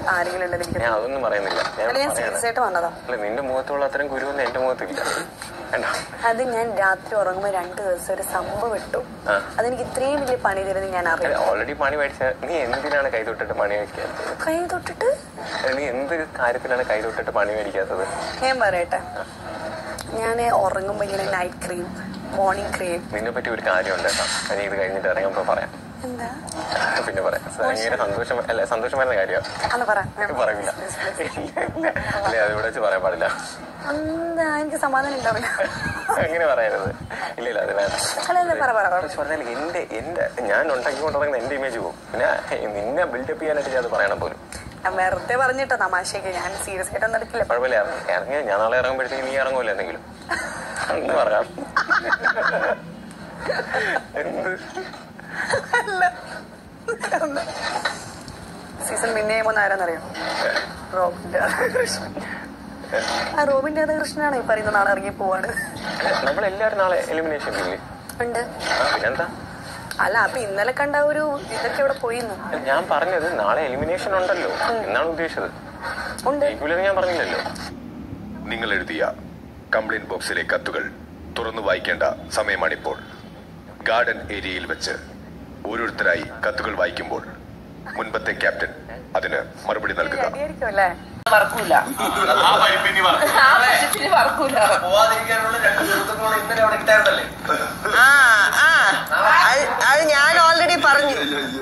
ആരെങ്കിലും ഉണ്ടെന്ന് എനിക്ക് ഞാൻ അതൊന്നും പറയുന്നില്ല ഞാൻ അല്ല ഞാൻ പറയാണ്. സീരിയസ് ആയിട്ട് വന്നതാ അല്ല നിന്റെ മുഖത്തുള്ള അത്രയും കുരുവൊന്നും എന്റെ മുഖത്തില്ല കണ്ടോ അത് ഞാൻ രാത്രി ഉറങ്ങുമ്പോൾ രണ്ടു ദിവസം ഒരു സംഭവം ഇട്ടു ആ. അതെനിക്ക് ഇത്രയും വലിയ പണി തരുന്നത് ഞാൻ അറിയാം ഓൾറെഡി പണി മേടിച്ച നീ എന്തിനാണ് കൈ തൊട്ടിട്ട് പണി മേടിക്കാത്തത് കൈ തൊട്ടിട്ട് നീ എന്ത് കാര്യത്തിലാണ് കൈ തൊട്ടിട്ട് പണി മേടിക്കാത്തത് ഞാൻ പറയട്ടെ ഞാൻ ഉറങ്ങുമ്പോൾ ഇങ്ങനെ നൈറ്റ് ക്രീം മോർണിംഗ് ക്രീം നിന്നെ പറ്റി ഒരു കാര്യമുണ്ട് കേട്ടോ അത് നീ ഇത് കഴിഞ്ഞിട്ട് ഇറങ്ങുമ്പോ പറയാം എന്താ പിന്നെ പറയാം ഭയങ്കര സന്തോഷം അല്ല സന്തോഷം വരുന്ന കാര്യമാണ് അന്ന് പറ പറയില്ല അല്ലേ അത് ഇവിടെ വെച്ച് പറയാൻ പാടില്ല എന്താ എനിക്ക് സമാധാനം ഉണ്ടാവില്ല അങ്ങനെ പറയരുത് ഇല്ല ഇല്ല അത് വേണ്ട അല്ല എന്താ പറ പറ പറ. പക്ഷെ പറഞ്ഞാൽ എന്റെ എന്റെ ഞാൻ ഉണ്ടാക്കിക്കൊണ്ടിറങ്ങുന്ന എന്റെ ഇമേജ് പോകും പിന്നെ നിന്നെ ബിൽഡപ്പ് ചെയ്യാനായിട്ട് ഞാൻ അത് പറയണം പോലും ഞാൻ വെറുതെ പറഞ്ഞിട്ടോ തമാശയൊക്കെ ഞാൻ സീരിയസ് ആയിട്ടൊന്നും എടുക്കില്ല കുഴപ്പമില്ല ഇറങ്ങി ഞാൻ നാളെ ഇറങ്ങുമ്പോഴത്തേക്ക് നീ ഇറങ്ങൂല എന്തെങ്കിലും എന്ന് പറയാം എന്ത് സീസൺ പിന്നെ ചെയ്യുമ്പോൾ ആരാന്നറിയോ റോബിൻ രാധാകൃഷ്ണൻ ആ റോബിൻ രാധാകൃഷ്ണനാണ് ഈ പറയുന്ന നാളെ ഇറങ്ങി പോവാണ് നമ്മളെല്ലാവരും നാളെ എലിമിനേഷൻ ഇല്ലേ ഉണ്ട് ആ, പിന്നെന്താ അല്ല അപ്പൊ ഇന്നലെ കണ്ട ഒരു ഇതൊക്കെ ഇവിടെ പോയിന്നു ഞാൻ പറഞ്ഞത് നാളെ എലിമിനേഷൻ ഉണ്ടല്ലോ എന്നാണ് ഉദ്ദേശിച്ചത് ഉണ്ട് ജയിക്കൂലെന്ന് ഞാൻ പറഞ്ഞില്ലല്ലോ നിങ്ങൾ എഴുതിയ കംപ്ലൈന്റ് ബോക്സിലെ കത്തുകൾ തുറന്നു വായിക്കേണ്ട സമയമാണിപ്പോൾ ഗാർഡൻ ഏരിയയിൽ വെച്ച് ഓരോരുത്തരായി കത്തുകൾ വായിക്കുമ്പോൾ മുൻപത്തെ ക്യാപ്റ്റൻ അതിന് മറുപടി നൽകുക അടിയായിരിക്കും അല്ലേ മറക്കൂല ആ വർഷത്തിന് മറക്കൂല ആ ആ അത് അത് ഞാൻ ഓൾറെഡി പറഞ്ഞു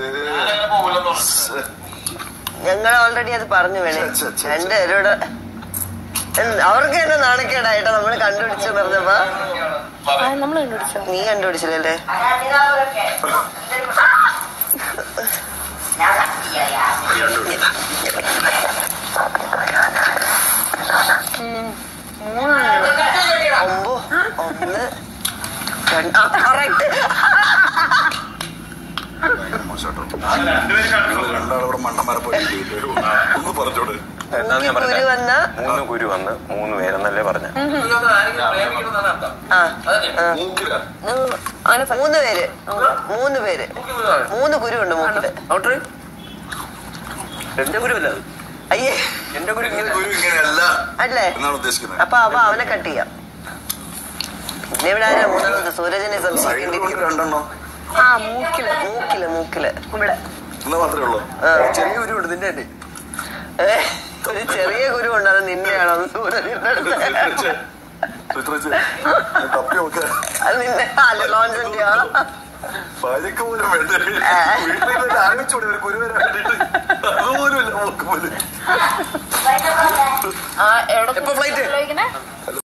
ഞങ്ങൾ ഓൾറെഡി അത് പറഞ്ഞു വേണേ രണ്ടുപേരോട് എന്ത് അവർക്ക് തന്നെ നാണക്കേടായിട്ടാ നമ്മൾ കണ്ടുപിടിച്ചു പറഞ്ഞപ്പോ നമ്മൾ കണ്ടുപിടിച്ചോ നീ കണ്ടുപിടിച്ചില്ലല്ലേ ഒമ്പോ ഒന്ന് രണ്ട് ആ, correct. രണ്ടാളിവിടെ മണ്ണന്മാരെ പോയി ഒന്ന് പറഞ്ഞോട് എന്നാന്ന് ഞാൻ കുരു പറഞ്ഞത് വന്ന മൂന്ന് കുരു വന്ന് മൂന്ന് പേരെന്നല്ലേ പറഞ്ഞ ആ ആ. മൂന്ന് പേര് മൂന്ന് പേര് മൂന്ന് കുരു ഉണ്ട് മൂക്കില് എന്റെ കുരുവല്ല അത് അയ്യേ എന്റെ കുരു ഇങ്ങനെ ഗുരു ഇങ്ങനെയല്ല അല്ലേ എന്നാണ് ഉദ്ദേശിക്കുന്നത് അപ്പൊ അവ അവനെ കട്ട് ചെയ്യാം പിന്നെ ഇവിടെ ആരാ മൂന്നാമത് സൂരജിനെ സൈഡിൽ കൊണ്ട് സംശയിക്കേണ്ടിയിരിക്കുന്നു രണ്ടെണ്ണോ ആ മൂക്കില് മൂക്കില് മൂക്കില് ഇവിടെ എന്നാ മാത്രമേ ഉള്ളൂ ആ. ചെറിയ ഗുരു ഉണ്ട് നിന്റെ അല്ലേ ഏ, ഒരു ചെറിയ കുരു ഉണ്ട് അത് നിന്നെയാണോ അത് സൂരജിന്റെ അടുത്ത് തപ്പി നോക്ക അത് നിന്നെ അല്ല ലോഞ്ചന്റെയോ ഭാര്യക്ക് പോലും വേണ്ട വീട്ടിലേക്ക് ആലോചിച്ചോടി ഒരു കുരു വരാൻ വേണ്ടിട്ട് അതുപോലും ഇല്ല നോക്ക് പോലും ആ എവിടെ എപ്പോ ഫ്ലൈറ്റ്